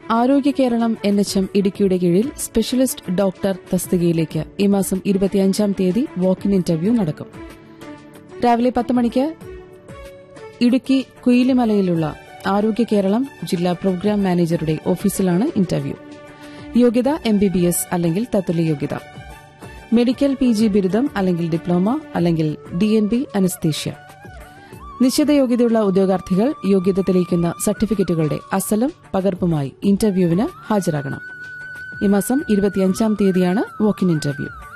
ആരോഗ്യ Keralam N H M ഇടുക്കിയുടെ കീഴിൽ സ്പെഷ്യലിസ്റ്റ് ഡോക്ടർ തസ്തികയിലേക്ക് ഈ മാസം ഇരുപത്തിയഞ്ചാം തീയതി വാക്കിൻ ഇന്റർവ്യൂ നടക്കും രാവിലെ പത്ത് മണിക്ക് ഇടുക്കി കുയിലിമലയിലുള്ള ആരോഗ്യ കേരളം ജില്ലാ പ്രോഗ്രാം മാനേജറുടെ ഓഫീസിലാണ് ഇന്റർവ്യൂ യോഗ്യത എം ബി ബി എസ് അല്ലെങ്കിൽ തത്തുല്യ യോഗ്യത മെഡിക്കൽ പി ജി ബിരുദം അല്ലെങ്കിൽ ഡിപ്ലോമ അല്ലെങ്കിൽ ഡി എൻ ബി അനസ്തീഷ്യ നിശ്ചിത യോഗ്യതയുള്ള ഉദ്യോഗാർത്ഥികൾ യോഗ്യത തെളിയിക്കുന്ന സർട്ടിഫിക്കറ്റുകളുടെ അസലും പകർപ്പുമായി ഇന്റർവ്യൂവിന് ഹാജരാകണം ഈ മാസം ഇരുപത്തിയഞ്ചാം തീയതിയാണ് വോക്കിൻ ഇന്റർവ്യൂ